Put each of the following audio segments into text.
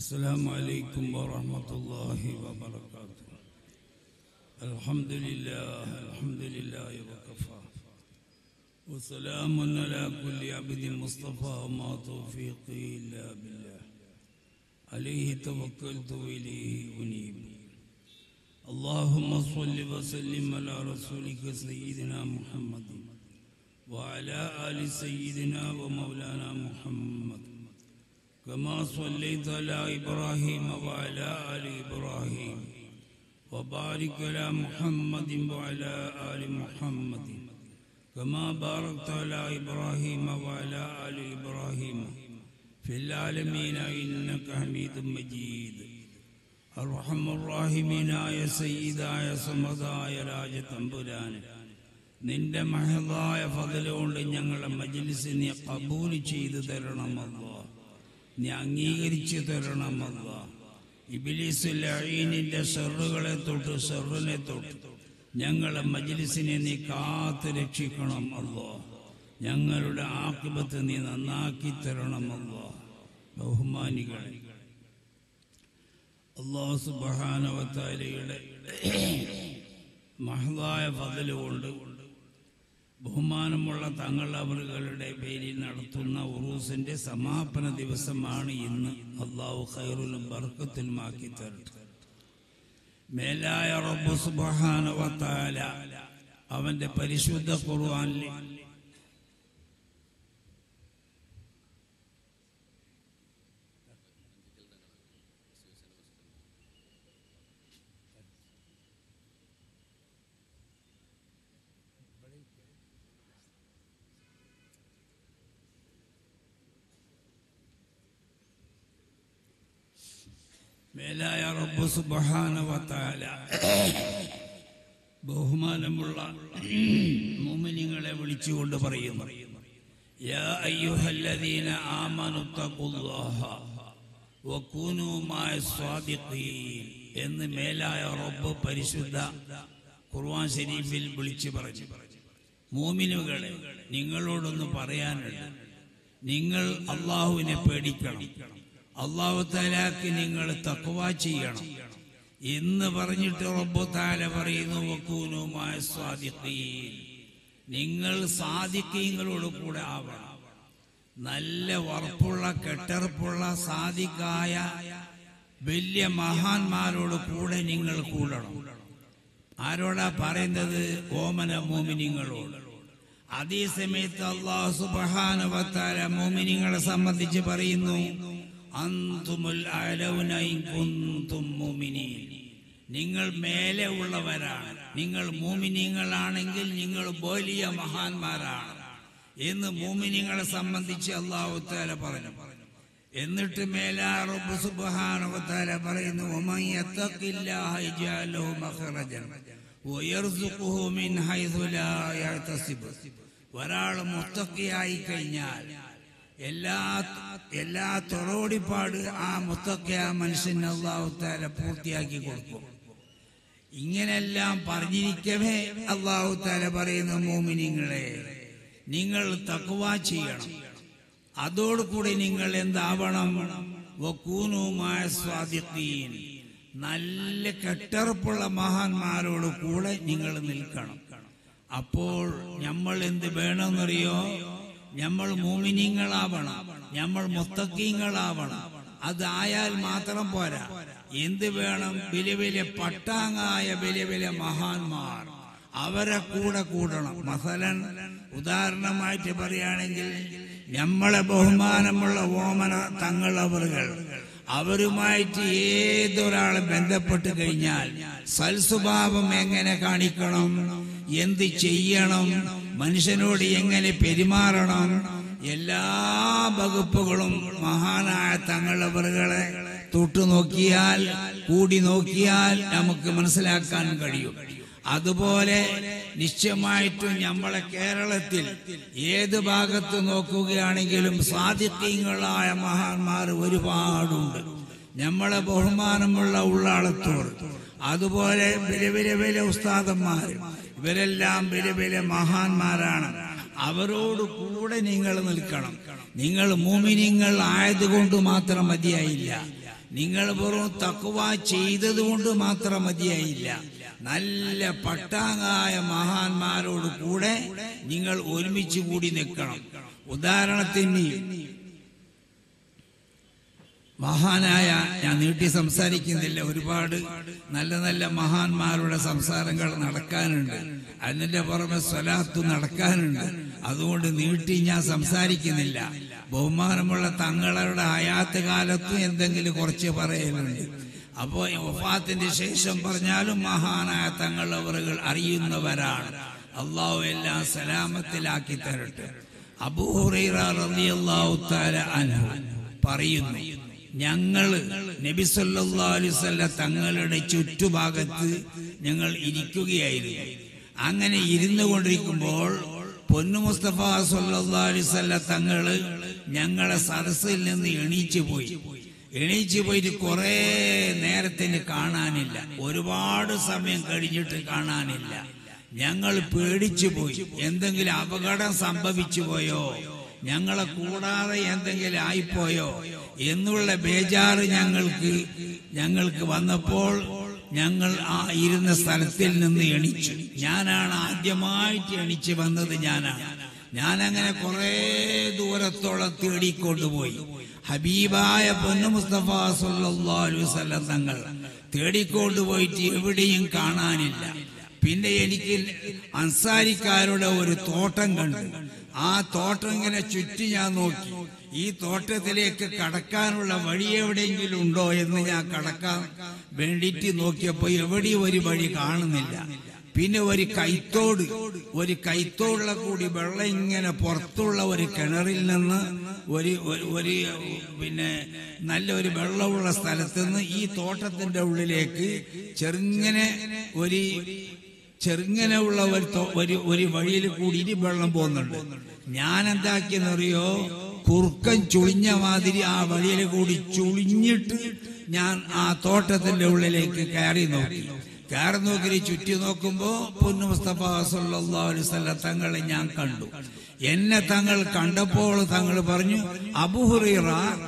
السلام عليكم ورحمة الله وبركاته الحمد لله الحمد لله وكفى وسلام على كل عبد مصطفى وما توفيقي إلا بالله عليه توكلت وإليه أنيب اللهم صل وسلم على رسولك سيدنا محمد وعلى آل سيدنا ومولانا محمد كما صليت على إبراهيم وعلى آل إبراهيم وبارك على محمد وعلى آل محمد كما باركت على إبراهيم وعلى آل إبراهيم في العالمين إنك حميد مجيد അർഹം റാഹിമീനായ സയ്യിദായ സമതായ രാജതമ്പുരാന് നിന്റെ മഹതായ ഫതല കൊണ്ട് ഞങ്ങളെ മജ്ലിസിനെ കബൂൽ ചെയ്തു തരണമല്ല നീ അംഗീകരിച്ചു തരണമല്ല ഇബിലിസുൽ അഴീനിന്റെ ഷെറുകളെ തൊട്ട് ഷെറിനെ തൊട്ട് ഞങ്ങളെ മജ്ലിസിനെ നീ കാത്തു രക്ഷിക്കണം അല്ലോ ഞങ്ങളുടെ ആക്കിബത്ത് നീ നന്നാക്കി തരണമല്ലോ ബഹുമാനികളെ അള്ളാഹു സുബാനവത്താലയുടെ മഹതായ ഫതലുകൊണ്ട് ബഹുമാനമുള്ള തങ്ങൾ അവറുകളുടെ പേരിൽ നടത്തുന്ന ഉറൂസിന്റെ സമാപന ദിവസമാണ് ഇന്ന് അള്ളാഹു ഖൈറുലും ബർക്കത്തിലും ആക്കി തരട്ടെ മേലായ റബ്ബു സുബാനവത്താല അവന്റെ പരിശുദ്ധ ഖുർആനിൽ മേലായ റബ്ബു സുബാനവത്താല ബഹുമാനമുള്ള മോമിനിങ്ങളെ വിളിച്ചുകൊണ്ട് പറയുന്നു യാ അയ്യുഹല്ലദീന ആമനുത്തഖുല്ലാഹ വകൂനൂ മഅ സ്വാദിഖീൻ എന്ന് മേലായ റബ്ബ് പരിശുദ്ധ ഖുർആൻ ശരീഫിൽ വിളിച്ചു പറഞ്ഞു മോമിനുകളെ നിങ്ങളോടൊന്ന് പറയാനുണ്ട് നിങ്ങൾ അള്ളാഹുവിനെ പേടിക്കണം അള്ളാഹു താലാക്ക് നിങ്ങൾ തക്കുവ ചെയ്യണം എന്ന് പറഞ്ഞിട്ട് റബ്ബു താല പറയുന്നു വക്കൂനുമായ സ്വാദിഖീൻ നിങ്ങൾ സാധിക്കീങ്ങളോട് കൂടെ ആവണം നല്ല ഉറപ്പുള്ള കെട്ടറപ്പുള്ള സാധിക്കായ വലിയ മഹാന്മാരോട് കൂടെ നിങ്ങൾ കൂടണം ആരോടാ പറയുന്നത് ഓമന മോമിനിങ്ങളോട് അതേ സമയത്ത് അള്ളാഹു സുബാനുവത്താല മോമിനിങ്ങളെ സംബന്ധിച്ച് പറയുന്നു അന്തുമുൽ കുന്തും മോമിനീൻ നിങ്ങൾ മേലെ ഉള്ളവരാണ് നിങ്ങൾ മോമിനിങ്ങളാണെങ്കിൽ നിങ്ങൾ വലിയ മഹാന്മാരാണ് എന്ന് മോമിനിങ്ങളെ സംബന്ധിച്ച് അള്ളാഹു താല പറഞ്ഞു എന്നിട്ട് മേലാ റബ്ബ് സുബ്ഹാനഹുവതആല പറയുന്നു വമൻ യത്തഖില്ലാഹ യജഅലഹു മഖറജൻ വയർസുഖുഹു മിൻ ഹൈസു ലാ യഹ്തസിബ് ഒരാൾ മുത്തഖിയായി കഴിഞ്ഞാൽ എല്ലാ എല്ലാ തൊറോടിപ്പാട് ആ മുത്തഖിയ മനുഷ്യന് അള്ളാഹു താല പൂർത്തിയാക്കി കൊടുക്കും ഇങ്ങനെല്ലാം പറഞ്ഞിരിക്കവേ അള്ളാഹു താല പറയുന്ന മോമിനിങ്ങളെ നിങ്ങൾ തക്കുവ ചെയ്യണം അതോടുകൂടി നിങ്ങൾ എന്താവണം വക്കൂനുമായ സ്വാദിഖീൻ നല്ല കെട്ടറപ്പുള്ള മഹാന്മാരോട് കൂടെ നിങ്ങൾ നിൽക്കണം അപ്പോൾ നമ്മൾ എന്ത് വേണമെന്നറിയോ നമ്മൾ മൂമിനിങ്ങളാവണം നമ്മൾ മുത്തക്കീങ്ങളാവണം അതായാൽ മാത്രം പോരാ എന്ത് വേണം വലിയ വലിയ പട്ടാങ്ങായ വലിയ വലിയ മഹാന്മാർ അവരെ കൂടെ കൂടണം മസലൻ ഉദാഹരണമായിട്ട് പറയുകയാണെങ്കിൽ നമ്മളെ ബഹുമാനമുള്ള ഓമന തങ്ങളവറുകൾ അവരുമായിട്ട് ഏതൊരാളെ ബന്ധപ്പെട്ട് കഴിഞ്ഞാൽ സൽസ്വഭാവം എങ്ങനെ കാണിക്കണം എന്ത് ചെയ്യണം മനുഷ്യനോട് എങ്ങനെ പെരുമാറണം എല്ലാ വകുപ്പുകളും മഹാനായ തങ്ങളവറുകളെ തൊട്ടു നോക്കിയാൽ കൂടി നോക്കിയാൽ നമുക്ക് മനസ്സിലാക്കാൻ കഴിയും അതുപോലെ നിശ്ചയമായിട്ടും നമ്മളെ കേരളത്തിൽ ഏത് ഭാഗത്ത് നോക്കുകയാണെങ്കിലും സാധിത്യങ്ങളായ മഹാന്മാർ ഒരുപാടുണ്ട് നമ്മളെ ബഹുമാനമുള്ള ഉള്ളാളത്തോർ അതുപോലെ വലിയ വലിയ വലിയ ഉസ്താദന്മാർ ഇവരെല്ലാം വലിയ വലിയ മഹാന്മാരാണ് അവരോട് കൂടെ നിങ്ങൾ നിൽക്കണം നിങ്ങൾ മൂമിനിങ്ങൾ ആയതുകൊണ്ട് മാത്രം മതിയായില്ല നിങ്ങൾ വെറും തക്കുവ ചെയ്തത് കൊണ്ട് മാത്രം മതിയായില്ല നല്ല പട്ടാങ്ങായ മഹാന്മാരോട് കൂടെ നിങ്ങൾ ഒരുമിച്ച് കൂടി നിൽക്കണം ഉദാഹരണത്തിന് മഹാനായ ഞാൻ നീട്ടി സംസാരിക്കുന്നില്ല ഒരുപാട് നല്ല നല്ല മഹാന്മാരുടെ സംസാരങ്ങൾ നടക്കാനുണ്ട് അതിന്റെ പുറമെ സ്വലാത്തു നടക്കാനുണ്ട് അതുകൊണ്ട് നീട്ടി ഞാൻ സംസാരിക്കുന്നില്ല ബഹുമാനമുള്ള തങ്ങളുടെ ഹയാത്ത് കാലത്തും എന്തെങ്കിലും കുറച്ച് പറയലുണ്ട് അപ്പോ വഫാത്തിന്റെ ശേഷം പറഞ്ഞാലും മഹാനായ തങ്ങളവറുകൾ അറിയുന്നവരാണ് അള്ളാഹു എല്ലാം സലാമത്തിലാക്കി തരട്ടെ അബൂഹുറൈറ റളിയല്ലാഹു തആല അൻഹു പറയുന്നു ഞങ്ങള് നബി സല്ലല്ലാഹു അലൈഹി വസല്ലം തങ്ങളുടെ ചുറ്റുഭാഗത്ത് ഞങ്ങൾ ഇരിക്കുകയായിരുന്നു അങ്ങനെ ഇരുന്നു കൊണ്ടിരിക്കുമ്പോൾ പൊന്നു മുസ്തഫ സല്ലല്ലാഹു അലൈഹി വസല്ലം തങ്ങള് ഞങ്ങളെ സദസ്സിൽ നിന്ന് എണീച്ചു പോയി എണീച്ചു പോയിട്ട് കുറെ നേരത്തിന് കാണാനില്ല ഒരുപാട് സമയം കഴിഞ്ഞിട്ട് കാണാനില്ല ഞങ്ങൾ പേടിച്ചു പോയി എന്തെങ്കിലും അപകടം സംഭവിച്ചു പോയോ ഞങ്ങളെ കൂടാതെ എന്തെങ്കിലും ആയിപ്പോയോ എന്നുള്ള ബേജാറ് ഞങ്ങൾക്ക് ഞങ്ങൾക്ക് വന്നപ്പോൾ ഞങ്ങൾ ആ ഇരുന്ന സ്ഥലത്തിൽ നിന്ന് എണിച്ചു ഞാനാണ് ആദ്യമായിട്ട് എണിച്ച് വന്നത് ഞാനാണ് ഞാനങ്ങനെ കുറെ ദൂരത്തോളം തേടിക്കൊണ്ടുപോയി ഹബീബായ പൊന്നു മുസ്തഫ സല്ലല്ലാഹു അലൈഹി വസല്ലം തങ്ങൾ തേടിക്കൊണ്ടുപോയിട്ട് എവിടെയും കാണാനില്ല പിന്നെ എനിക്ക് അൻസാരിക്കാരുടെ ഒരു തോട്ടം കണ്ടു ആ തോട്ടം ഇങ്ങനെ ചുറ്റി ഞാൻ നോക്കി ഈ തോട്ടത്തിലേക്ക് കടക്കാനുള്ള വഴി എവിടെയെങ്കിലും ഉണ്ടോ എന്ന് ഞാൻ കടക്കാൻ വേണ്ടിയിട്ട് നോക്കിയപ്പോ എവിടെയും ഒരു വഴി കാണുന്നില്ല പിന്നെ ഒരു കൈത്തോട് ഒരു കൈത്തോടുള്ള കൂടി വെള്ളം ഇങ്ങനെ പുറത്തുള്ള ഒരു കിണറിൽ നിന്ന് ഒരു ഒരു- ഒരു പിന്നെ നല്ല ഒരു വെള്ളമുള്ള സ്ഥലത്ത് നിന്ന് ഈ തോട്ടത്തിന്റെ ഉള്ളിലേക്ക് ചെറുങ്ങനെ ഒരു ചെറുങ്ങനെ ഉള്ള ഒരു തോ- ഒരു ഒരു വഴിയിൽ കൂടി ഇനി വെള്ളം പോകുന്നുണ്ട് ഞാൻ എന്താക്കിയെന്നറിയോ കുറുക്കൻ ചുളിഞ്ഞ മാതിരി ആ വഴിയിൽ കൂടി ചുളിഞ്ഞിട്ട് ഞാൻ ആ തോട്ടത്തിന്റെ ഉള്ളിലേക്ക് കയറി നോക്കി കയറി നോക്കി ചുറ്റി നോക്കുമ്പോ പൊന്നു മുസ്തഫ സല്ലല്ലാഹു അലൈഹി വസല്ലം തങ്ങളെ ഞാൻ കണ്ടു എന്നെ തങ്ങൾ കണ്ടപ്പോൾ തങ്ങൾ പറഞ്ഞു അബുഹുറൈറ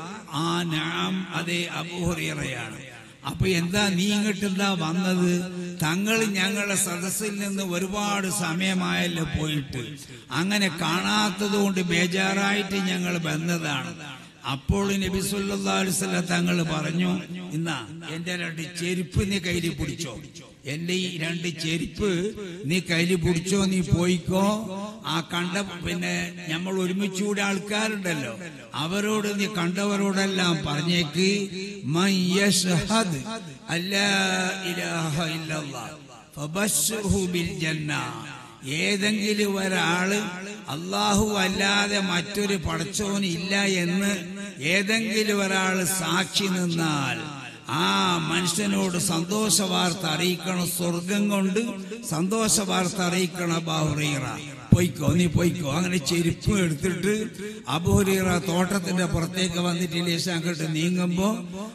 ആ നാം അതേ അബുഹുറൈറയാണ് അപ്പൊ എന്താ നീ ഇങ്ങോട്ട് എന്താ വന്നത് തങ്ങൾ ഞങ്ങളുടെ സദസ്സിൽ നിന്ന് ഒരുപാട് സമയമായല്ലോ പോയിട്ട് അങ്ങനെ കാണാത്തത് കൊണ്ട് ബേജാറായിട്ട് ഞങ്ങൾ വന്നതാണ് അപ്പോൾ നബി സല്ലല്ലാഹു അലൈഹി വസല്ലം തങ്ങൾ പറഞ്ഞു ഇന്നാ എന്റെ രണ്ട് ചെരുപ്പ് നീ കയ്യിൽ പിടിച്ചോ എന്റെ ഈ രണ്ട് ചെരുപ്പ് നീ കയ്യിൽ പിടിച്ചോ നീ പോയിക്കോ ആ കണ്ട പിന്നെ നമ്മൾ ഒരുമിച്ചുകൂടെ ആൾക്കാരുണ്ടല്ലോ അവരോട് നീ കണ്ടവരോടെല്ലാം പറഞ്ഞേക്ക് മൻ യശ്ഹദ് അല്ലാ ഇലാഹ ഇല്ലല്ലാഹ് ഫബശ്ശിർഹു ബിൽ ജന്ന ഏതെങ്കിലും ഒരാള് അള്ളാഹു അല്ലാതെ മറ്റൊരു പടച്ചോന് ഇല്ല എന്ന് ഏതെങ്കിലും ഒരാൾ സാക്ഷി നിന്നാൽ ആ മനുഷ്യനോട് സന്തോഷ വാർത്ത അറിയിക്കണം സ്വർഗം കൊണ്ട് സന്തോഷ വാർത്ത അറിയിക്കണം ബാഹുറീറ പൊയ്ക്കോ നീ പൊയ്ക്കോ അങ്ങനെ ചെരുപ്പ് എടുത്തിട്ട് അബുഹുറീറ തോട്ടത്തിന്റെ പുറത്തേക്ക് വന്നിട്ട് ലേശം അങ്ങോട്ട് നീങ്ങുമ്പോ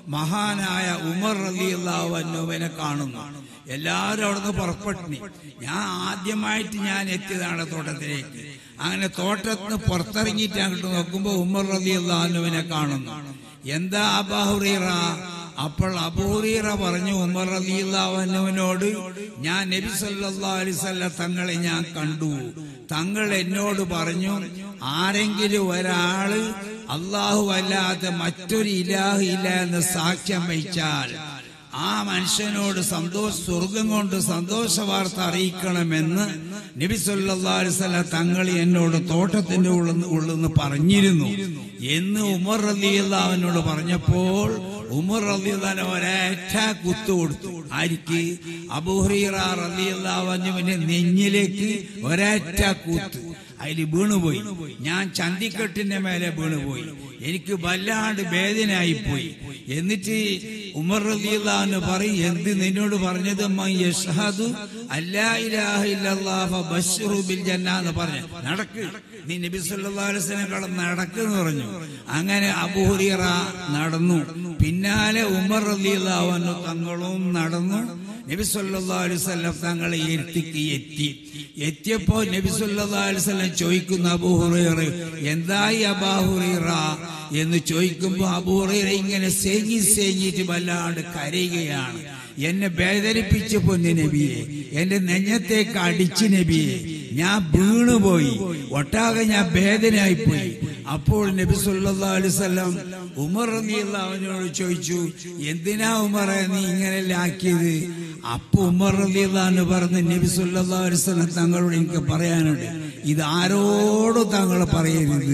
മഹാനായ ഉമർ റളിയല്ലാഹു അൻഹുവിനെ കാണുന്നു എല്ലാവരും അവിടുന്ന് പുറപ്പെട്ടു ഞാൻ ആദ്യമായിട്ട് ഞാൻ എത്തിയതാണ് തോട്ടത്തിലേക്ക് അങ്ങനെ തോട്ടത്തിന് പുറത്തിറങ്ങിയിട്ട് അങ്ങോട്ട് നോക്കുമ്പോ ഉമർ റളിയല്ലാഹുവിനെ കാണുന്നു എന്താ അബാഹുറീറ അപ്പോൾ അബൂറീറ പറഞ്ഞു ഉമർ റളിയല്ലാഹുവിനോട് ഞാൻ നബി സല്ലല്ലാഹു അലൈഹി വസല്ലം തങ്ങളെ ഞാൻ കണ്ടു തങ്ങൾ എന്നോട് പറഞ്ഞു ആരെങ്കിലും ഒരാള് അള്ളാഹു അല്ലാതെ മറ്റൊരു ഇലാഹ് ഇല്ല എന്ന് സാക്ഷ്യം വഹിച്ചാൽ ആ മനുഷ്യനോട് സന്തോഷ സ്വർഗം കൊണ്ട് സന്തോഷ വാർത്ത അറിയിക്കണമെന്ന് നബി സല്ലല്ലാഹു അലൈഹി വസല്ലം തങ്ങൾ എന്നോട് തോട്ടത്തിന്റെ ഉള്ളിൽ ഉള്ളെന്ന് പറഞ്ഞിരുന്നു എന്ന് ഉമർ റളിയല്ലാഹുവിനോട് പറഞ്ഞപ്പോൾ ഉമർ റളിയല്ലാഹു ഒരേറ്റ കുത്തു കൊടുത്തു ആർക്ക് അബൂഹുറൈറ റളിയല്ലാഹുവിന്റെ നെഞ്ഞിലേക്ക് ഒരേറ്റ കൂത്ത് അതിൽ വീണുപോയി ഞാൻ ചന്തിക്കെട്ടിന്റെ മേലെ വീണുപോയി എനിക്ക് വല്ലാണ്ട് വേദനയായി പോയി എന്നിട്ട് ഉമർ റളിയല്ലാഹു പറയും എന്ത് നിന്നോട് പറഞ്ഞത് മൻ യഷ്ഹദു അല്ലാ ഇലാഹ ഇല്ലല്ലാഹ് ഫബശ്ശിറു ബിൽ ജന്ന എന്ന് പറഞ്ഞു നടക്ക് നീ നബി സല്ലല്ലാഹു അലൈഹി വസല്ലം കടന്ന് നടക്കെന്ന് പറഞ്ഞു അങ്ങനെ അബൂഹുറൈറ നടന്നു പിന്നാലെ ഉമർ റളിയല്ലാഹു അൻഹു തങ്ങളും നടന്നു നബി സല്ലല്ലാഹു അലൈഹി വസല്ലം തങ്ങളെ എത്തിക്ക് എത്തി എത്തിയപ്പോ നബി സല്ലല്ലാഹു അലൈഹി വസല്ലം ചോദിക്കുന്ന അബൂ ഹുറൈറ എന്തായി അബാ ഹുറൈറ എന്ന് ചോദിക്കുമ്പോൾ അബൂ ഹുറൈറ ഇങ്ങനെ സേങ്ങി സേങ്ങിയിട്ട് വല്ലാണ്ട് കരയുകയാണ് എന്നെ വേദനിപ്പിച്ച് പൊന്നു നബിയെ എന്റെ നെഞ്ഞത്തേക്ക് അടിച്ച് നബിയെ ഞാൻ വീണുപോയി ഒട്ടാകെ ഞാൻ വേദനയായി പോയി അപ്പോൾ നബി സല്ലല്ലാഹു അലൈഹി വസല്ലം ഉമർ റളിയല്ലാഹു അവനോട് ചോദിച്ചു എന്തിനാ ഉമറെ നീ ഇങ്ങനെ ആക്കിയത് അപ്പൊ ഉമർ റളിയല്ലാഹു പറഞ്ഞു നബി സല്ലല്ലാഹു അലൈഹി വസല്ലം തങ്ങളോട് എനിക്ക് പറയാനുണ്ട് ഇത് ആരോടും താങ്കൾ പറയരുത്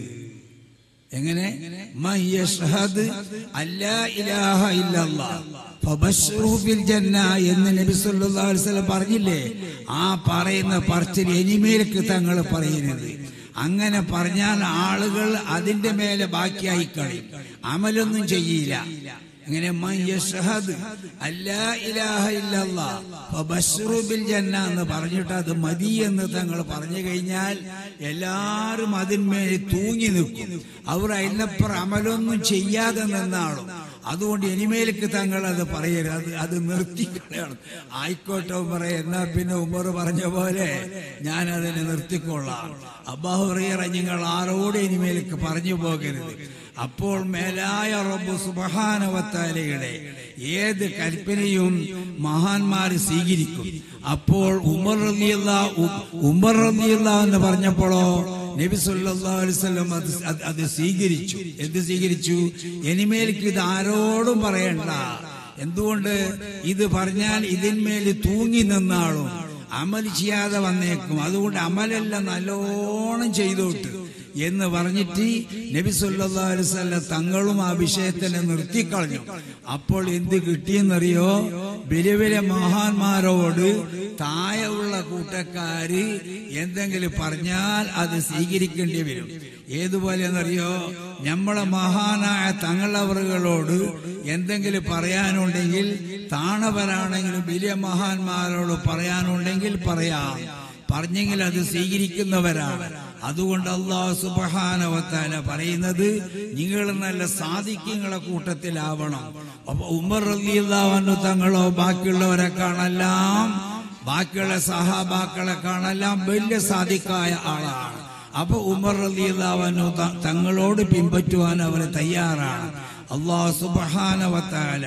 എങ്ങനെ മൻ യഷ്ഹദ് അല്ലാ ഇലാഹ ഇല്ലല്ലാഹ് ഫബശ്ശിറുഹു ബിൽ ജന്ന എന്ന് നബി സല്ലല്ലാഹു അലൈഹി വസല്ലം പറഞ്ഞില്ലേ ആ പറയുന്ന പറച്ചിൽ ഇനിമേലേക്ക് തങ്ങൾ പറയരുത് അങ്ങനെ പറഞ്ഞാൽ ആളുകൾ അതിന്റെ മേലെ ബാക്കിയായി കളയും അമലൊന്നും ചെയ്യില്ല അങ്ങനെ മൻ യഷ്ഹദ് അല്ലാ ഇലാഹ ഇല്ലല്ലാഹ് ഫബശ്ശിറു ബിൽ ജന്ന എന്ന് പറഞ്ഞിട്ട് അത് മതി എന്ന് തങ്ങൾ പറഞ്ഞു കഴിഞ്ഞാൽ എല്ലാവരും അതിന്മേൽ തൂങ്ങി നിൽക്കും അവർ അതിനപ്പുറം അമലൊന്നും ചെയ്യാതെ നിന്നാളും അതുകൊണ്ട് ഇനിമേലേക്ക് തങ്ങൾ അത് പറയരുത് അത് അത് നിർത്തിക്കളയണം ആയിക്കോട്ടെ ഉമറ എന്നാ പിന്നെ ഉമർ പറഞ്ഞ പോലെ ഞാൻ അതിനെ നിർത്തിക്കൊള്ളാം അബ്ബാഹുറിയറ നിങ്ങൾ ആരോടും ഇനിമേലേക്ക് പറഞ്ഞു പോകരുത് അപ്പോൾ മേലായ റബ്ബു സുബഹാനവത്താലയുടെ ഏത് കൽപ്പനയും മഹാന്മാർ സ്വീകരിക്കും അപ്പോൾ ഉമർ റളിയല്ലാ ഉമർ റളിയല്ലാ എന്ന് പറഞ്ഞപ്പോഴോ നബി സല്ലല്ലാഹു അലൈഹി വസല്ലം അത് അത് അത് സ്വീകരിച്ചു എന്ത് സ്വീകരിച്ചു ഇനിമേലേക്ക് ഇത് ആരോടും പറയണ്ട എന്തുകൊണ്ട് ഇത് പറഞ്ഞാൽ ഇതിന്മേൽ തൂങ്ങി നിന്നാളും അമൽ ചെയ്യാതെ വന്നേക്കും അതുകൊണ്ട് അമലെല്ലാം നല്ലോണം ചെയ്തോട്ട് എന്ന് പറഞ്ഞിട്ട് നബി സല്ലല്ലാഹു അലൈഹി വസല്ലം തങ്ങളും ആ വിഷയത്തിനെ നിർത്തിക്കളഞ്ഞു അപ്പോൾ എന്ത് കിട്ടിയെന്നറിയോ വലിയ വലിയ മഹാന്മാരോട് താഴെയുള്ള കൂട്ടക്കാര് എന്തെങ്കിലും പറഞ്ഞാൽ അത് സ്വീകരിക്കേണ്ടി വരും ഏതുപോലെ എന്നറിയോ നമ്മളെ മഹാനായ തങ്ങളവറുകളോട് എന്തെങ്കിലും പറയാനുണ്ടെങ്കിൽ താണവരാണെങ്കിലും വലിയ മഹാന്മാരോട് പറയാനുണ്ടെങ്കിൽ പറയാം പറഞ്ഞെങ്കിൽ അത് സ്വീകരിക്കുന്നവരാണ് അതുകൊണ്ട് അള്ളാഹു സുബഹാനവത്താല പറയുന്നത് നിങ്ങൾ നല്ല സാധിക്കങ്ങളെ കൂട്ടത്തിലാവണം അപ്പൊ ഉമർ റലിയുള്ളവന്നു തങ്ങളോ ബാക്കിയുള്ളവരെ കാണെല്ലാം ബാക്കിയുള്ള സഹാബാക്കളെ കാണെല്ലാം വലിയ സാധിക്കായ ആളാണ് അപ്പൊ ഉമർ റലിയുള്ളവനു തങ്ങളോട് പിൻപറ്റുവാൻ അവർ തയ്യാറാണ് അള്ളാഹു സുബഹാനവത്താല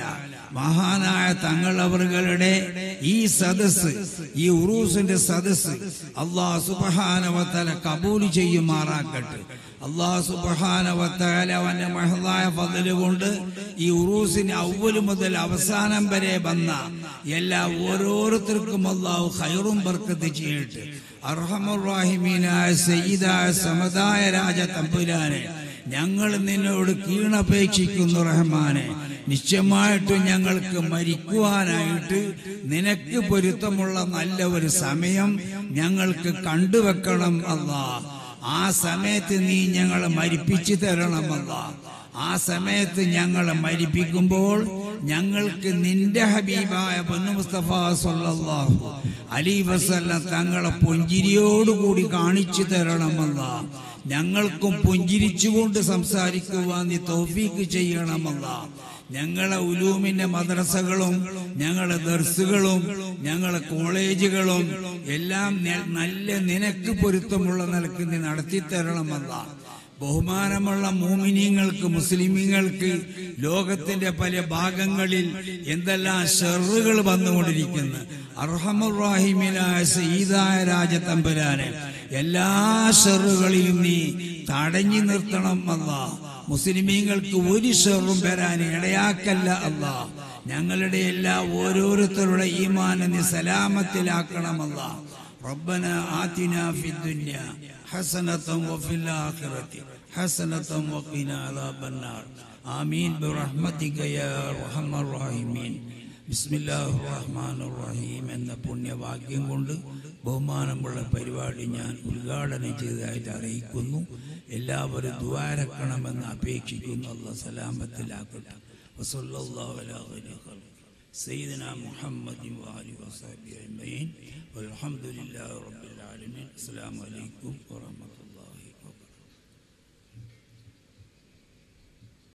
മഹാനായ തങ്ങൾ അവരുടെ ഈ സദസ് ഈ ഉറൂസിന്റെ സദസ് അള്ളാഹു സുബഹാനവത്തല കബൂൽ ചെയ്യുമാറാക്കട്ടെ അള്ളാഹു സുബഹാനവത്തല അവന്റെ മഹതായ ഫതല് കൊണ്ട് ഈ ഉറൂസിന് അവല് മുതൽ അവസാനം വരെ വന്ന എല്ലാ ഓരോരുത്തർക്കും അള്ളാഹു ഖൈറും ബർക്കത്ത് ചെയ്യട്ടെ അർഹമുറാഹിമീനായ സയ്യിദായ സമതായ രാജ തമ്പുരാനെ ഞങ്ങൾ നിന്നോട് കീണപേക്ഷിക്കുന്നു റഹ്മാനെ നിശ്ചയമായിട്ടും ഞങ്ങൾക്ക് മരിക്കുവാനായിട്ട് നിനക്ക് പൊരുത്തമുള്ള നല്ല ഒരു സമയം ഞങ്ങൾക്ക് കണ്ടുവെക്കണം അല്ലാ ആ സമയത്ത് നീ ഞങ്ങളെ മരിപ്പിച്ചു തരണമല്ല ആ സമയത്ത് ഞങ്ങളെ മരിപ്പിക്കുമ്പോൾ ഞങ്ങൾക്ക് നിന്റെ ഹബീബായ പൊന്നു മുസ്തഫ സല്ലല്ലാഹു അലി വസല്ല തങ്ങളെ പുഞ്ചിരിയോടുകൂടി കാണിച്ചു തരണമല്ല ഞങ്ങൾക്കും പുഞ്ചിരിച്ചുകൊണ്ട് സംസാരിക്കുവാൻ നീ തൗഫീക്ക് ചെയ്യണമല്ല ഞങ്ങളെ ഉലൂമിന്റെ മദ്രസകളും ഞങ്ങളെ ദർസുകളും ഞങ്ങളെ കോളേജുകളും എല്ലാം ന- നല്ല നിനക്ക് പൊരുത്തമുള്ള നിലക്ക് നീ നടത്തി തരണമല്ല ബഹുമാനമുള്ള മൂമിനീങ്ങൾക്ക് മുസ്ലിമീങ്ങൾക്ക് ലോകത്തിന്റെ പല ഭാഗങ്ങളിൽ എന്തെല്ലാം ഷെറുകൾ വന്നുകൊണ്ടിരിക്കുന്നു അർഹമുറാഹിമിനായ സീതായ രാജതമ്പുരാനെ എല്ലാ ഷെറുകളിലും നീ തടഞ്ഞു നിർത്തണം അല്ല മുസ്ലിമീങ്ങൾക്ക് ഒരു ഷെറും വരാൻ ഇടയാക്കല്ല അല്ല ഞങ്ങളുടെ എല്ലാ ഓരോരുത്തരുടെ ഈമാനെ നീ സലാമത്തിലാക്കണമല്ല ربنا آتنا في الدنيا حسنة وفي الآخرة حسنة وقنا عذاب النار آمين برحمتك يا أرحم الراحمين بسم الله الرحمن الرحيم എന്ന പുണ്യവാക്യം കൊണ്ട് ബഹുമാനമുള്ള പരിപാടി ഞാൻ ഉദ്ഘാടനം ചെയ്തതായിട്ട് അറിയിക്കുന്നു എല്ലാവരും ദ്വാരക്കണമെന്ന് അപേക്ഷിക്കുന്നു അല്ല സലാമത്തിലാക്കട്ടെ വസല്ലല്ലാഹു അലാ ഖൈരി ഖൽഖ് سيدنا محمد وآله وصحبه أجمعين والحمد لله رب العالمين السلام عليكم ورحمة الله